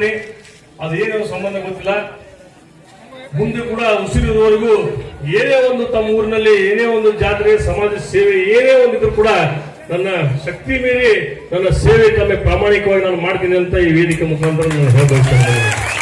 ಮಾಡ್ತೀನಿ ಅದು ಏನೋ ಸಂಬಂಧ ಗೊತ್ತಿಲ್ಲ ಮುಂದೆ ಕೂಡ ಉಸಿರಿರುವವರೆಗೂ ಏನೇ ಒಂದು ತಮ್ಮ ಊರಿನಲ್ಲಿ ಏನೇ ಒಂದು ಜಾತ್ರೆ ಸಮಾಜ ಸೇವೆ ಏನೇ ಒಂದಿದ್ರು ಕೂಡ ನನ್ನ ಶಕ್ತಿ ಮೀರಿ ನನ್ನ ಸೇವೆ ತಮ್ಮ ಪ್ರಾಮಾಣಿಕವಾಗಿ ನಾನು ಮಾಡ್ತೀನಿ ಅಂತ ಈ ವೇದಿಕೆ ಮುಖಾಂತರ ನಾನು ಹೇಳಬಯಸ್ತೇನೆ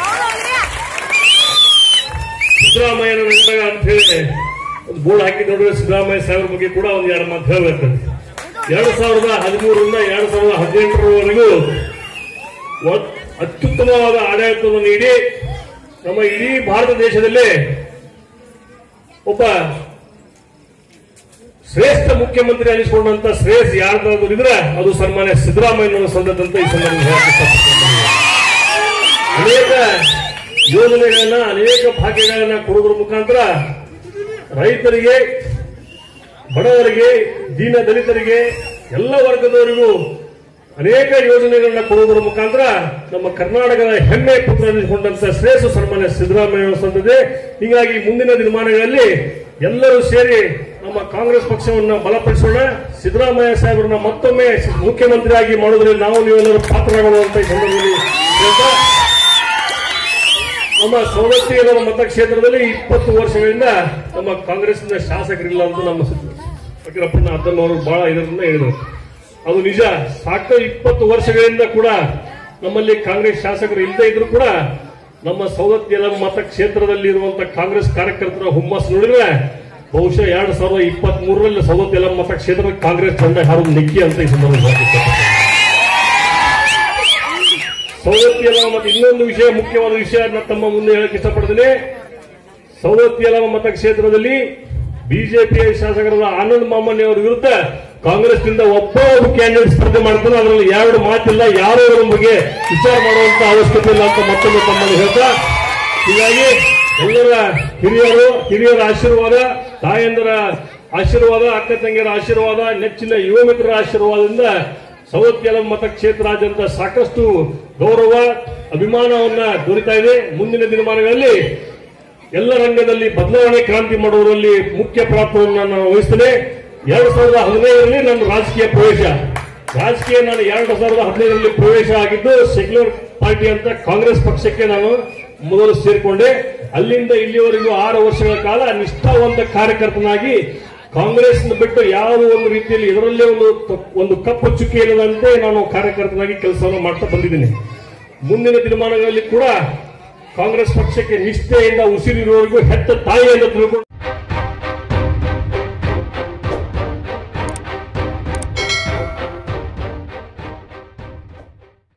ಸಿದ್ದರಾಮಯ್ಯನ ನೆನಪಾಗ ಅಂತ ಹೇಳಿ ಒಂದು ಬೋರ್ಡ್ ಹಾಕಿ ನೋಡಿದ್ರೆ ಸಿದ್ದರಾಮಯ್ಯ ಸಾಹೇಬ್ರ ಬಗ್ಗೆ ಕೂಡ ಒಂದು ಎರಡು ಮಾತು ಹೇಳಬೇಕಂತ ಎರಡ್ ಸಾವಿರದ ಹದಿಮೂರರಿಂದ ಎರಡ್ ಸಾವಿರದ ಹದಿನೆಂಟರವರೆಗೂ ಒಟ್- ಅತ್ಯುತ್ತಮವಾದ ಆಡಳಿತವನ್ನು ನೀಡಿ ನಮ್ಮ ಇಡೀ ಭಾರತ ದೇಶದಲ್ಲೇ ಒಬ್ಬ ಶ್ರೇಷ್ಠ ಮುಖ್ಯಮಂತ್ರಿ ಅನಿಸಿಕೊಂಡಂತ ಶ್ರೇಷ್ಠ ಯಾರ್ದಾದ್ರು ಇದ್ರೆ ಅದು ಸನ್ಮಾನ್ಯ ಸಿದ್ದರಾಮಯ್ಯನವರ ಸಂದದಂತ ಈ ಸಂದರ್ಭ ಹೇಳಕ್ಕೆ ಇಷ್ಟಪಡ್ತೀನಿ. ಅನೇಕ ಯೋಜನೆಗಳನ್ನ ಅನೇಕ ಭಾಗ್ಯಗಳನ್ನ ಕೊಡುವುದರ ಮುಖಾಂತರ ರೈತರಿಗೆ ಬಡವರಿಗೆ ದೀನ ದಲಿತರಿಗೆ ಎಲ್ಲ ವರ್ಗದವರಿಗೂ ಅನೇಕ ಯೋಜನೆಗಳನ್ನ ಕೊಡುವುದರ ಮುಖಾಂತರ ನಮ್ಮ ಕರ್ನಾಟಕದ ಹೆಮ್ಮೆ ಪುತ್ರ ಎನಿಸಿಕೊಂಡಂತ ಶ್ರೇಷ್ಠ ಸನ್ಮಾನ್ಯ ಸಿದ್ದರಾಮಯ್ಯ ಸಂತದೆ ಹೀಗಾಗಿ ಮುಂದಿನ ದಿನಮಾನಗಳಲ್ಲಿ ಎಲ್ಲರೂ ಸೇರಿ ನಮ್ಮ ಕಾಂಗ್ರೆಸ್ ಪಕ್ಷವನ್ನು ಬಲಪಡಿಸೋಣ ಸಿದ್ದರಾಮಯ್ಯ ಸಾಹೇಬರನ್ನ ಮತ್ತೊಮ್ಮೆ ಮುಖ್ಯಮಂತ್ರಿಯಾಗಿ ಮಾಡೋದ್ರಲ್ಲಿ ನಾವು ನೀವೆಲ್ಲರೂ ಪಾತ್ರರಾಗುವಂತ ಈ ಸಂದರ್ಭದಲ್ಲಿ ಹೇಳ್ತಾ ನಮ್ಮ ಸವದತ್ತಿಯ ಮತಕ್ಷೇತ್ರದಲ್ಲಿ ಇಪ್ಪತ್ತು ವರ್ಷಗಳಿಂದ ನಮ್ಮ ಕಾಂಗ್ರೆಸ್ನ ಶಾಸಕರಿಲ್ಲ ಅಂತ ನಮ್ಮ ಫಕೀರಪ್ಪನ ಅದ್ದನ್ ಅವರು ಬಹಳ ಇದರಿಂದ ಹೇಳಿದರು ಅದು ನಿಜ ಸಾಕು ಇಪ್ಪತ್ತು ವರ್ಷಗಳಿಂದ ಕೂಡ ನಮ್ಮಲ್ಲಿ ಕಾಂಗ್ರೆಸ್ ಶಾಸಕರು ಇಲ್ಲದೆ ಇದ್ರು ಕೂಡ ನಮ್ಮ ಸವದತ್ತಿಯ ಮತಕ್ಷೇತ್ರದಲ್ಲಿ ಇರುವಂತಹ ಕಾಂಗ್ರೆಸ್ ಕಾರ್ಯಕರ್ತರ ಹುಮ್ಮಸ್ ನೋಡಿದ್ರೆ ಬಹುಶಃ ಎರಡ್ ಸಾವಿರದ ಇಪ್ಪತ್ತ್ ಮೂರರಲ್ಲಿ ಸವದತ್ತಿ ಮತಕ್ಷೇತ್ರದ ಕಾಂಗ್ರೆಸ್ ತಂಡ ಹಾರೋದು ನಿಕ್ಕಿ ಅಂತ ಈ ಸಂದರ್ಭದಲ್ಲಿ ಹೇಳ್ತಿದ್ದೇನೆ. ಸವದತ್ತಿಯಲ್ಲ ಮತ್ತೆ ಇನ್ನೊಂದು ವಿಷಯ ಮುಖ್ಯವಾದ ವಿಷಯ ನಾನು ತಮ್ಮ ಮುಂದೆ ಹೇಳಕ್ಕೆ ಇಷ್ಟಪಡ್ತೇನೆ ಸವದತ್ತಿಯಲ್ಲ ಮತಕ್ಷೇತ್ರದಲ್ಲಿ ಬಿಜೆಪಿಯ ಶಾಸಕರಾದ ಆನಂದ್ ಮಾಮನಿ ಅವರ ವಿರುದ್ಧ ಕಾಂಗ್ರೆಸ್ನಿಂದ ಒಬ್ಬ ಒಬ್ಬ ಕ್ಯಾಂಡಿಡೇಟ್ ಸ್ಪರ್ಧೆ ಮಾಡ್ತಾನೆ ಅದರಲ್ಲಿ ಎರಡು ಮಾತಿಲ್ಲ ಯಾರು ಅವರ ಬಗ್ಗೆ ವಿಚಾರ ಮಾಡುವಂತ ಅವಶ್ಯಕತೆ ಇಲ್ಲ ಅಂತ ಮತ್ತೊಮ್ಮೆ ತಮ್ಮನ್ನು ಹೇಳ್ತಾ ಹೀಗಾಗಿ ಎಲ್ಲರ ಹಿರಿಯರು ಹಿರಿಯರ ಆಶೀರ್ವಾದ ತಾಯಂದರ ಆಶೀರ್ವಾದ ಅಕ್ಕ ತಂಗಿಯರ ಆಶೀರ್ವಾದ ನೆಚ್ಚಿನ ಯುವ ಮಿತ್ರರ ಆಶೀರ್ವಾದದಿಂದ ಸವತ್ಯಲ ಮತಕ್ಷೇತ್ರಾದ್ಯಂತ ಸಾಕಷ್ಟು ಗೌರವ ಅಭಿಮಾನವನ್ನ ದೊರೀತಾ ಇದೆ ಮುಂದಿನ ದಿನಮಾನಗಳಲ್ಲಿ ಎಲ್ಲ ರಂಗದಲ್ಲಿ ಬದಲಾವಣೆ ಕ್ರಾಂತಿ ಮಾಡುವುದರಲ್ಲಿ ಮುಖ್ಯ ಪಾತ್ರವನ್ನು ನಾನು ವಹಿಸ್ತೇನೆ ಎರಡ್ ಸಾವಿರದ ಹದಿನೈದರಲ್ಲಿ ನನ್ನ ರಾಜಕೀಯ ಪ್ರವೇಶ ರಾಜಕೀಯ ನಾನು ಎರಡ್ ಸಾವಿರದ ಹದಿನೈದರಲ್ಲಿ ಪ್ರವೇಶ ಆಗಿದ್ದು ಸೆಕ್ಯುಲರ್ ಪಾರ್ಟಿ ಅಂತ ಕಾಂಗ್ರೆಸ್ ಪಕ್ಷಕ್ಕೆ ನಾನು ಮೊದಲು ಸೇರಿಕೊಂಡೆ ಅಲ್ಲಿಂದ ಇಲ್ಲಿವರೆಗೂ ಆರು ವರ್ಷಗಳ ಕಾಲ ನಿಷ್ಠಾವಂತ ಕಾರ್ಯಕರ್ತನಾಗಿ ಕಾಂಗ್ರೆಸ್ ಬಿಟ್ಟು ಯಾವ ಒಂದು ರೀತಿಯಲ್ಲಿ ಇದರಲ್ಲೇ ಒಂದು ಒಂದು ಕಪ್ಪು ಚುಕ್ಕಿ ಇಲ್ಲದಂತೆ ನಾನು ಕಾರ್ಯಕರ್ತನಾಗಿ ಕೆಲಸವನ್ನು ಮಾಡ್ತಾ ಬಂದಿದ್ದೀನಿ ಮುಂದಿನ ದಿನಮಾನಗಳಲ್ಲಿ ಕೂಡ ಕಾಂಗ್ರೆಸ್ ಪಕ್ಷಕ್ಕೆ ನಿಷ್ಠೆಯಿಂದ ಉಸಿರಿರುವವರೆಗೂ ಹೆತ್ತ ತಾಯಿಯನ್ನು ತಿಳ್ಕೊಂಡು